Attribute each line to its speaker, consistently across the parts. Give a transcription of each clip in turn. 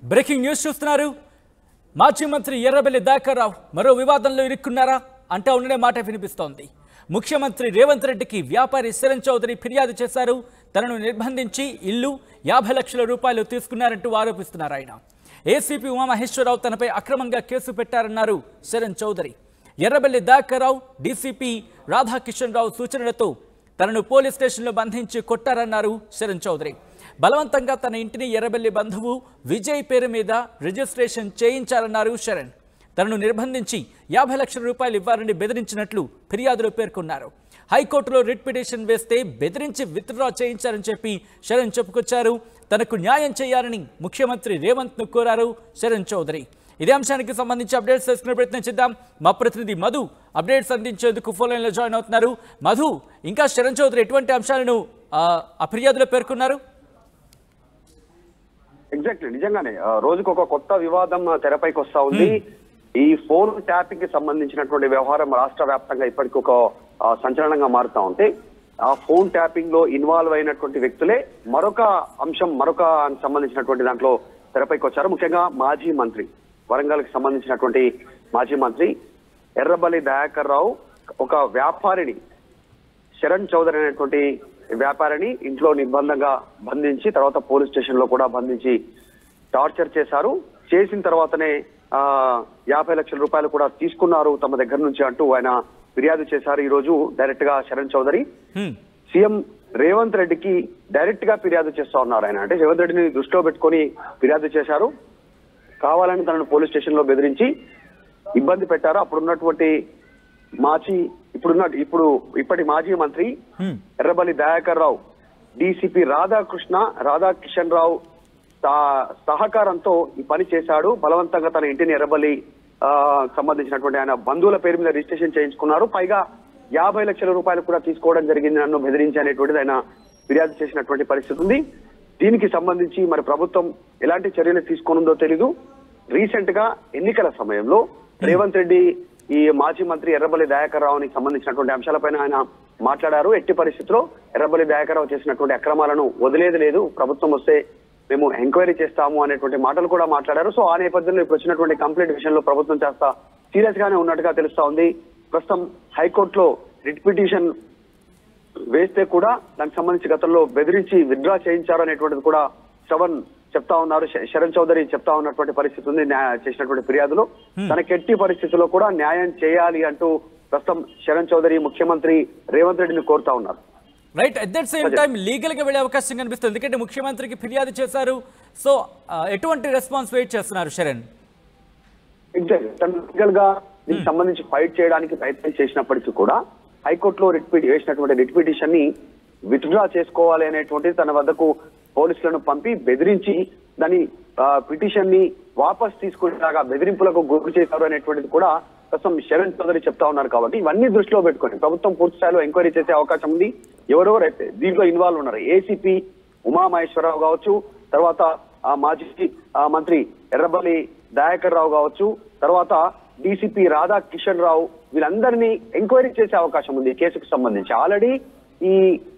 Speaker 1: Breaking news చూస్తున్నారు మాజీ మంత్రి ఎర్రబెల్లి దాకర్రావు మరో వివాదంలో ఇరుక్కున్నారా అంటూ ఉండనే మాట వినిపిస్తోంది ముఖ్యమంత్రి రేవంత్ రెడ్డికి వ్యాపారి శరణ్ చౌదరి ఫిర్యాదు చేశారు తనను నిర్బంధించి ఇల్లు యాభై లక్షల రూపాయలు తీసుకున్నారంటూ ఆరోపిస్తున్నారు ఆయన ఏసీపీ ఉమామహేశ్వరరావు తనపై అక్రమంగా కేసు పెట్టారన్నారు శరణ్ చౌదరి ఎర్రబెల్లి దాకర్రావు డీసీపీ రాధాకిషన్ రావు సూచనలతో తనను పోలీస్ స్టేషన్లో బంధించి కొట్టారన్నారు శరణ్ చౌదరి బలవంతంగా తన ఇంటిని ఎర్రబెల్లి బంధువు విజయ్ పేరు మీద రిజిస్ట్రేషన్ చేయించారన్నారు శరణ్ తనను నిర్బంధించి యాభై లక్షల రూపాయలు ఇవ్వాలని బెదిరించినట్లు ఫిర్యాదులో పేర్కొన్నారు హైకోర్టులో రిట్ పిటిషన్ వేస్తే బెదిరించి విత్డ్రా చేయించారని చెప్పి శరణ్ చెప్పుకొచ్చారు తనకు న్యాయం చేయాలని ముఖ్యమంత్రి రేవంత్ను కోరారు శరణ్ చౌదరి ఇదే అంశానికి సంబంధించి అప్డేట్స్ తెలుసుకునే ప్రయత్నం చేద్దాం మా ప్రతినిధి మధు అప్డేట్స్ అందించేందుకు ఫోన్ లైన్లో జాయిన్ అవుతున్నారు మధు ఇంకా శరణ్ చౌదరి ఎటువంటి అంశాలను ఆ, ఆ ఫిర్యాదులో పేర్కొన్నారు
Speaker 2: ఎగ్జాక్ట్లీ నిజంగానే ఆ, రోజుకు ఒక కొత్త వివాదం ఆ, తెరపైకి వస్తా ఉంది ఈ ఫోన్ ట్యాపింగ్ కి సంబంధించినటువంటి వ్యవహారం రాష్ట్ర వ్యాప్తంగా ఇప్పటికి ఒక ఆ, సంచలనంగా మారుతా ఉంటే ఆ ఫోన్ ట్యాపింగ్ లో ఇన్వాల్వ్ అయినటువంటి వ్యక్తులే మరొక అంశం మరొక సంబంధించినటువంటి దాంట్లో తెరపైకి వచ్చారు ముఖ్యంగా మాజీ మంత్రి వరంగల్ కి సంబంధించినటువంటి మాజీ మంత్రి ఎర్రబల్లి దయాకర్ రావు ఒక వ్యాపారిని శరణ్ చౌదరి అనేటువంటి వ్యాపారిని ఇంట్లో నిర్బంధంగా బంధించి తర్వాత పోలీస్ స్టేషన్ లో కూడా బంధించి టార్చర్ చేశారు చేసిన తర్వాతనే ఆ యాభై లక్షల రూపాయలు కూడా తీసుకున్నారు తమ దగ్గర నుంచి అంటూ ఆయన ఫిర్యాదు చేశారు ఈ రోజు డైరెక్ట్ గా శరణ్ చౌదరి
Speaker 1: హ్మ్.
Speaker 2: సీఎం రేవంత్ రెడ్డికి డైరెక్ట్ గా ఫిర్యాదు చేస్తా ఉన్నారు ఆయన అంటే రేవంత్ రెడ్డిని దృష్టిలో పెట్టుకొని ఫిర్యాదు చేశారు కావాలని తనను పోలీస్ స్టేషన్ లో బెదిరించి ఇబ్బంది పెట్టారు అప్పుడు ఉన్నటువంటి మాజీ ఇప్పుడున్న ఇప్పుడు ఇప్పటి మాజీ మంత్రి
Speaker 1: హ్మ్.
Speaker 2: ఎర్రబల్లి దయాకర్ రావు డీసీపీ రాధాకృష్ణ రాధాకిషన్ రావు సా- సహకారంతో ఈ పని చేశాడు బలవంతంగా తన ఇంటిని ఎర్రబల్లి ఆ, సంబంధించినటువంటి ఆయన బంధువుల పేరు మీద రిజిస్ట్రేషన్ చేయించుకున్నారు పైగా యాభై లక్షల రూపాయలు కూడా తీసుకోవడం జరిగింది నన్ను బెదిరించి అనేటువంటిది ఆయన ఫిర్యాదు చేసినటువంటి పరిస్థితి ఉంది దీనికి సంబంధించి మరి ప్రభుత్వం ఎలాంటి చర్యలు తీసుకోనుందో తెలీదు రీసెంట్ గా ఎన్నికల సమయంలో రేవంత్ రెడ్డి ఈ మాజీ మంత్రి ఎర్రబల్లి దయాకర్ రావునికి సంబంధించినటువంటి అంశాలపైన ఆయన మాట్లాడారు ఎట్టి పరిస్థితిలో ఎర్రబల్లి దయాకర్ రావు చేసినటువంటి అక్రమాలను వదిలేది లేదు ప్రభుత్వం వస్తే మేము ఎంక్వైరీ చేస్తాము అనేటువంటి మాటలు కూడా మాట్లాడారు సో ఆ నేపథ్యంలో ఇప్పుడు వచ్చినటువంటి కంప్లైంట్ విషయంలో ప్రభుత్వం చేస్తా సీరియస్ గానే ఉన్నట్టుగా తెలుస్తా ఉంది ప్రస్తుతం హైకోర్టులో రిట్ పిటిషన్ వేస్తే కూడా దానికి సంబంధించి గతంలో బెదిరించి విత్డ్రా చేయించారు అనేటువంటిది కూడా శ్రవణ్ చెప్తా ఉన్నారు శ- శరణ్ చౌదరి చెప్తా ఉన్నటువంటి పరిస్థితి ఉంది న్యాయ- చేసినటువంటి ఫిర్యాదులో తనకి ఎట్టి పరిస్థితుల్లో కూడా న్యాయం చేయాలి అంటూ ప్రస్తుతం శరణ్ చౌదరి ముఖ్యమంత్రి రేవంత్ రెడ్డిని కోరుతా ఉన్నారు
Speaker 1: right at that same time legal గా వెళ్ళే అవకాశం కనిపిస్తుంది ఎందుకంటే ముఖ్యమంత్రికి ఫిర్యాదు చేశారు సో ఆ, ఎటువంటి రెస్పాన్స్ వెయిట్ చేస్తున్నారు శరణ్
Speaker 2: ఎగ్జాక్ట్ తను లీగల్ గా దీనికి సంబంధించి ఫైట్ చేయడానికి ప్రయత్నం చేసినప్పటికీ కూడా హైకోర్టులో రిట్ పిటి వేసినటువంటి రిట్ పిటిషన్ ని విత్డ్రా చేసుకోవాలి అనేటువంటి తన వద్దకు పోలీసులను పంపి బెదిరించి దాని పిటిషన్ ని వాపస్ తీసుకునేలాగా బెదిరింపులకు గురి చేశారు అనేటువంటిది కూడా ప్రస్తుతం శరణ్ చౌదరి చెప్తా ఉన్నారు కాబట్టి ఇవన్నీ దృష్టిలో పెట్టుకొని ప్రభుత్వం పూర్తి స్థాయిలో ఎంక్వైరీ చేసే అవకాశం ఉంది ఎవరెవరైతే దీంట్లో ఇన్వాల్వ్ ఉన్నారు ఏసీపీ ఉమామహేశ్వరరావు కావచ్చు తర్వాత ఆ మాజీ ఆ మంత్రి ఎర్రబల్లి దయాకర్ రావు కావచ్చు తర్వాత డీసీపీ రాధా కిషన్ రావు వీళ్ళందరినీ ఎంక్వైరీ చేసే అవకాశం ఉంది ఈ కేసుకు సంబంధించి ఆల్రెడీ ఈ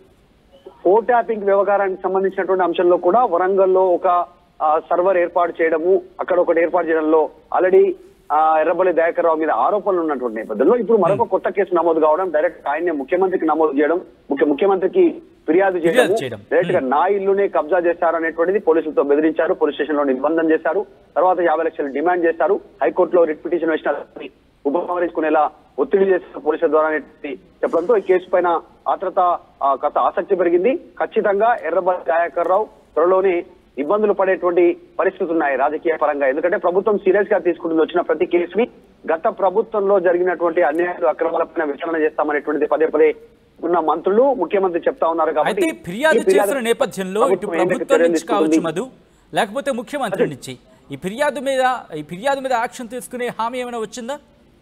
Speaker 2: ఫోర్ ట్యాపింగ్ వ్యవహారానికి సంబంధించినటువంటి అంశంలో కూడా వరంగల్లో ఒక ఆ, సర్వర్ ఏర్పాటు చేయడము అక్కడ ఒకటి ఏర్పాటు చేయడంలో ఆల్రెడీ ఎర్రబల్లి దయాకర్ రావు మీద ఆరోపణలు ఉన్నటువంటి నేపథ్యంలో ఇప్పుడు మరొక కొత్త కేసు నమోదు కావడం డైరెక్ట్ ఆయన్ని ముఖ్యమంత్రికి నమోదు చేయడం ముఖ్య ముఖ్యమంత్రికి ఫిర్యాదు
Speaker 1: ఫిర్యాదు
Speaker 2: చేయడం
Speaker 1: చేయడం.
Speaker 2: డైరెక్ట్ గా నా ఇల్లునే కబ్జా చేశారు అనేటువంటిది పోలీసులతో బెదిరించారు పోలీస్ స్టేషన్ లో నిర్బంధం చేశారు తర్వాత యాభై లక్షలు డిమాండ్ చేశారు హైకోర్టులో రిట్ పిటిషన్ వేసిన ఉపసంహరించుకునేలా ఒత్తిడి చేసిన పోలీసుల ద్వారా అనేటువంటి చెప్పడంతో ఈ కేసు పైన ఆత్రత ఆ, కాస్త ఆసక్తి పెరిగింది ఖచ్చితంగా ఎర్రబల్లి దయాకర్ రావు త్వరలోనే ఇబ్బందులు పడేటువంటి పరిస్థితులు ఉన్నాయి రాజకీయ పరంగా ఎందుకంటే ప్రభుత్వం సీరియస్ గా తీసుకుంటుంది వచ్చిన ప్రతి కేసుని గత ప్రభుత్వంలో జరిగినటువంటి అన్యాయాలు అక్రమాలపైన విచారణ చేస్తామనేటువంటిది పదే పదే ఉన్న మంత్రులు ముఖ్యమంత్రి చెప్తా ఉన్నారు కాబట్టి
Speaker 1: అయితే ఫిర్యాదు
Speaker 2: ఈ ఫిర్యాదు
Speaker 1: చేసిన నేపథ్యంలో ఇటు
Speaker 2: ప్రభుత్వం ఏం
Speaker 1: ప్రభుత్వం
Speaker 2: చర్యలు
Speaker 1: నుంచి కావచ్చు
Speaker 2: తీసుకుంటుంది?
Speaker 1: మధు లేకపోతే ముఖ్యమంత్రి నుంచి ఈ ఫిర్యాదు మీద ఈ ఫిర్యాదు మీద యాక్షన్ తీసుకునే హామీ ఏమైనా వచ్చిందా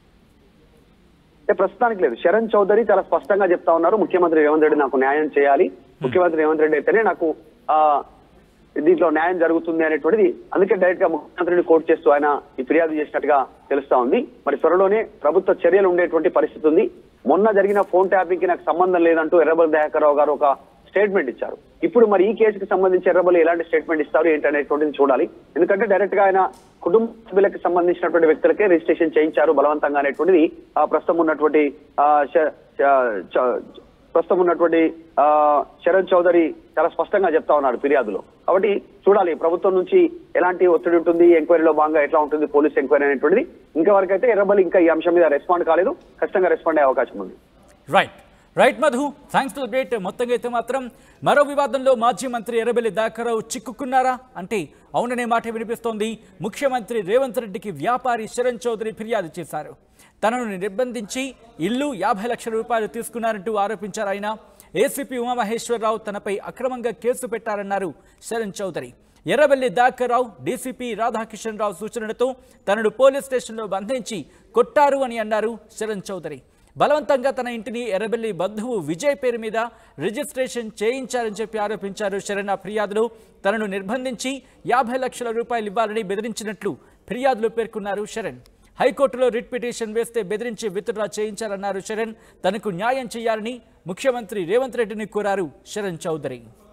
Speaker 2: అంటే ప్రస్తుతానికి లేదు శరణ్ చౌదరి చాలా స్పష్టంగా చెప్తా ఉన్నారు ముఖ్యమంత్రి రేవంత్ రెడ్డి నాకు న్యాయం చేయాలి ముఖ్యమంత్రి రేవంత్ రెడ్డి అయితేనే నాకు ఆ దీంట్లో న్యాయం జరుగుతుంది అనేటువంటిది అందుకే డైరెక్ట్ గా ముఖ్యమంత్రిని కోర్టు చేస్తూ ఆయన ఈ ఫిర్యాదు చేసినట్టుగా తెలుస్తా ఉంది మరి త్వరలోనే ప్రభుత్వ చర్యలు ఉండేటువంటి పరిస్థితి ఉంది మొన్న జరిగిన ఫోన్ ట్యాపింగ్ కి నాకు సంబంధం లేదంటూ ఎర్రబల్ దయాకర్ రావు గారు ఒక స్టేట్మెంట్ ఇచ్చారు ఇప్పుడు మరి ఈ కేసుకి సంబంధించి ఎర్రబల్లి ఎలాంటి స్టేట్మెంట్ ఇస్తారు ఏంటనేటువంటిది చూడాలి ఎందుకంటే డైరెక్ట్ గా ఆయన కుటుంబ సభ్యులకు సంబంధించినటువంటి వ్యక్తులకే రిజిస్ట్రేషన్ చేయించారు బలవంతంగా అనేటువంటిది ఆ ప్రస్తుతం ఉన్నటువంటి ఆ, శ- శ- చ- ప్రస్తుతం ఉన్నటువంటి ఆ, శరణ్ చౌదరి చాలా స్పష్టంగా చెప్తా ఉన్నాడు ఫిర్యాదులో కాబట్టి చూడాలి ప్రభుత్వం నుంచి ఎలాంటి ఒత్తిడి ఉంటుంది ఎంక్వైరీలో భాగంగా ఎట్లా ఉంటుంది పోలీస్ ఎంక్వైరీ అనేటువంటిది ఇంకా వరకు అయితే ఎర్రబల్లి ఇంకా ఈ అంశం మీద రెస్పాండ్ కాలేదు ఖచ్చితంగా రెస్పాండ్ అయ్యే అవకాశం ఉంది
Speaker 1: right right Madhu thanks to date మొత్తంగా అయితే మాత్రం మరో వివాదంలో మాజీ మంత్రి ఎర్రబెల్లి దాకరావు చిక్కుకున్నారా అంటే అవుననే మాట వినిపిస్తోంది ముఖ్యమంత్రి రేవంత్ రెడ్డికి వ్యాపారి శరణ్ చౌదరి ఫిర్యాదు చేశారు తనను నిర్బంధించి ఇల్లు యాభై లక్షల రూపాయలు తీసుకున్నారంటూ ఆరోపించారు ఆయన ఏసీపీ ఉమామహేశ్వరరావు తనపై అక్రమంగా కేసు పెట్టారన్నారు శరణ్ చౌదరి ఎర్రబెల్లి దాకరావు డీసీపీ రాధాకిషన్ రావు సూచనలతో తనను పోలీస్ స్టేషన్లో బంధించి కొట్టారు అని అన్నారు శరణ్ చౌదరి బలవంతంగా తన ఇంటిని ఎర్రబెల్లి బంధువు విజయ్ పేరు మీద రిజిస్ట్రేషన్ చేయించారని చెప్పి ఆరోపించారు శరణ్ ఆ ఫిర్యాదులో తనను నిర్బంధించి యాభై లక్షల రూపాయలు ఇవ్వాలని బెదిరించినట్లు ఫిర్యాదులో పేర్కొన్నారు శరణ్ హైకోర్టులో రిట్ పిటిషన్ వేస్తే బెదిరించి విత్డ్రా చేయించారన్నారు శరణ్ తనకు న్యాయం చేయాలని ముఖ్యమంత్రి రేవంత్ రెడ్డిని కోరారు శరణ్ చౌదరి